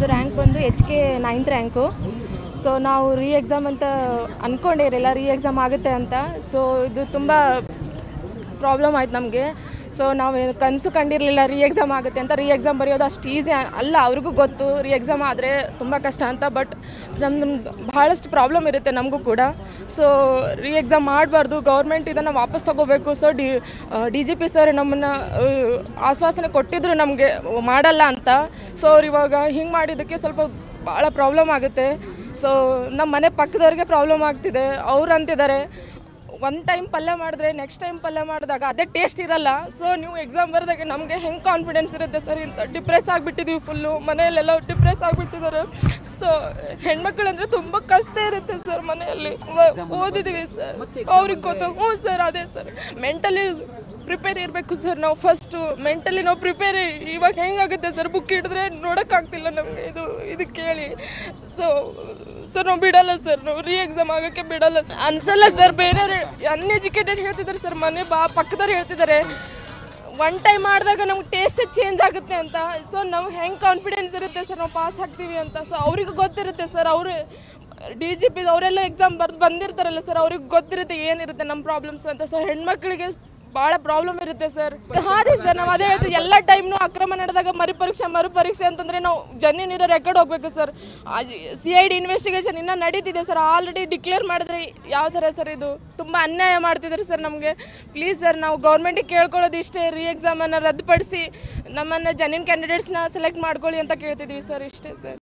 ನಂದು ರ್ಯಾಂಕ್ ಬಂದು H K ninth rank so ನಾವು ರೀ ಎಕ್ಸಾಮ್ ಅಂತ ಅಂದ್ಕೊಂಡಿರಲಿಲ್ಲ ರೀ ಎಕ್ಸಾಮ್ ಆಗುತ್ತೆ ಅಂತ ಸೊ ಇದು ತುಂಬ ಪ್ರಾಬ್ಲಮ್ ಆಯ್ತು ನಮಗೆ ಸೊ ನಾವು ಕನಸು ಕಂಡಿರಲಿಲ್ಲ ರೀ ಎಕ್ಸಾಮ್ ಆಗುತ್ತೆ ಅಂತ ರೀ ಎಕ್ಸಾಮ್ ಬರೆಯೋದು ಅಷ್ಟು ಈಸಿ ಅಲ್ಲ ಅವ್ರಿಗೂ ಗೊತ್ತು ರೀ ಎಕ್ಸಾಮ್ ಆದರೆ ತುಂಬ ಕಷ್ಟ ಅಂತ ಬಟ್ ನಮ್ದು ಭಾಳಷ್ಟು ಪ್ರಾಬ್ಲಮ್ ಇರುತ್ತೆ ನಮಗೂ ಕೂಡ ಸೊ ರೀ ಎಕ್ಸಾಮ್ ಮಾಡಬಾರ್ದು ಗೌರ್ಮೆಂಟ್ ಇದನ್ನು ವಾಪಸ್ ತಗೋಬೇಕು so D D G P sir ನಮ್ಮನ್ನು ಆಶ್ವಾಸನೆ ಕೊಟ್ಟಿದ್ರು ನಮಗೆ ಮಾಡಲ್ಲ ಅಂತ ಸೊ ಅವ್ರು ಇವಾಗ ಹಿಂಗೆ ಮಾಡಿದ್ದಕ್ಕೆ ಸ್ವಲ್ಪ ಭಾಳ ಪ್ರಾಬ್ಲಮ್ ಆಗುತ್ತೆ ಸೊ ನಮ್ಮ ಮನೆ ಪಕ್ಕದವ್ರಿಗೆ ಪ್ರಾಬ್ಲಮ್ ಆಗ್ತಿದೆ ಅವ್ರು ಅಂತಿದ್ದಾರೆ ಒನ್ ಟೈಮ್ ಪಲ್ಯ ಮಾಡಿದ್ರೆ ನೆಕ್ಸ್ಟ್ ಟೈಮ್ ಪಲ್ಯ ಮಾಡಿದಾಗ ಅದೇ ಟೇಸ್ಟ್ ಇರಲ್ಲ ಸೊ ನೀವು ಎಕ್ಸಾಮ್ ಬರೆದಾಗ ನಮಗೆ ಹೆಂಗೆ ಕಾನ್ಫಿಡೆನ್ಸ್ ಇರುತ್ತೆ ಸರ್ ಇಂಥ ಡಿಪ್ರೆಸ್ ಆಗಿಬಿಟ್ಟಿದ್ದೀವಿ ಫುಲ್ಲು ಮನೆಯಲ್ಲೆಲ್ಲ ಡಿಪ್ರೆಸ್ ಆಗಿಬಿಟ್ಟಿದ್ದಾರೆ ಸೊ ಹೆಣ್ಮಕ್ಳು ಅಂದರೆ ತುಂಬ ಕಷ್ಟ ಇರುತ್ತೆ ಸರ್ ಮನೆಯಲ್ಲಿ ವ- ಓದಿದ್ದೀವಿ ಸರ್ ಅವ್ರಿಗೆ ಗೊತ್ತು ಹ್ಞೂ ಸರ್ ಅದೇ ಸರ್ ಮೆಂಟಲಿ ಪ್ರಿಪೇರ್ ಇರಬೇಕು ಸರ್ ನಾವು ಫಸ್ಟು ಮೆಂಟಲಿ ನಾವು ಪ್ರಿಪೇರ್ ಇವಾಗ ಹೆಂಗಾಗುತ್ತೆ ಸರ್ ಬುಕ್ ಹಿಡಿದ್ರೆ ನೋಡೋಕ್ಕಾಗ್ತಿಲ್ಲ ನಮಗೆ ಇದು ಇದು ಕೇಳಿ ಸೊ ಸರ್ ನಾವು ಬಿಡಲ್ಲ ಸರ್ ನಾವು ರೀ ಎಕ್ಸಾಮ್ ಆಗೋಕ್ಕೆ ಬಿಡಲ್ಲ sir. ಅನ್ಸಲ್ಲ ಸರ್ ಬೇರೆಯವ್ರು ಅನ್ಎಜುಕೇಟೆಡ್ ಹೇಳ್ತಿದ್ದಾರೆ ಸರ್ ಮನೆ ಬಾ ಪಕ್ಕದವ್ರು ಹೇಳ್ತಿದ್ದಾರೆ ಒನ್ ಟೈಮ್ ಮಾಡಿದಾಗ ನಮ್ಗೆ ಟೇಸ್ಟ್ ಚೇಂಜ್ ಆಗುತ್ತೆ ಅಂತ ಸೊ ನಮ್ಗೆ ಹೆಂಗೆ ಕಾನ್ಫಿಡೆನ್ಸ್ ಇರುತ್ತೆ ಸರ್ ನಾವು ಪಾಸ್ ಆಗ್ತೀವಿ ಅಂತ ಸೊ ಅವ್ರಿಗೂ ಗೊತ್ತಿರುತ್ತೆ ಸರ್ ಅವರು ಡಿ ಜಿ ಪಿ ಅವರೆಲ್ಲ ಎಕ್ಸಾಮ್ ಬರ್ದು ಬಂದಿರ್ತಾರಲ್ಲ ಸರ್ ಅವ್ರಿಗೆ ಗೊತ್ತಿರುತ್ತೆ ಏನಿರುತ್ತೆ ನಮ್ಮ ಪ್ರಾಬ್ಲಮ್ಸ್ ಅಂತ ಸೊ ಹೆಣ್ಮಕ್ಳಿಗೆ ಭಾಳ ಪ್ರಾಬ್ಲಮ್ ಇರುತ್ತೆ ಸರ್ ಹಾಂ ಸರ್ ನಾವು ಅದೇ ಹೇಳ್ತೀವಿ ಎಲ್ಲ ಟೈಮ್ನು ಅಕ್ರಮ ನಡೆದಾಗ ಮರು ಪರೀಕ್ಷೆ ಮರು ಪರೀಕ್ಷೆ ಅಂತಂದರೆ ನಾವು ಜನ್ಯನ್ ಇರೋ ರೆಕಾರ್ಡ್ ಹೋಗ್ಬೇಕು sir C I D investigation ಇನ್ನೂ ನಡೀತಿದೆ ಸರ್ ಆಲ್ರೆಡಿ ಡಿಕ್ಲೇರ್ ಮಾಡಿದ್ರೆ ಯಾವ ಥರ ಸರ್ ಇದು ತುಂಬ ಅನ್ಯಾಯ ಮಾಡ್ತಿದ್ದಾರೆ ಸರ್ ನಮಗೆ ಪ್ಲೀಸ್ ಸರ್ ನಾವು ಗೌರ್ಮೆಂಟಿಗೆ ಕೇಳ್ಕೊಳ್ಳೋದು ಇಷ್ಟೇ ರೀ ಎಕ್ಸಾಮನ್ನು ರದ್ದುಪಡಿಸಿ ನಮ್ಮನ್ನು ಜನ್ಯನ್ ಕ್ಯಾಂಡಿಡೇಟ್ಸ್ನ ಸೆಲೆಕ್ಟ್ ಮಾಡ್ಕೊಳ್ಳಿ ಅಂತ ಕೇಳ್ತಿದ್ವಿ ಸರ್ ಇಷ್ಟೇ ಸರ್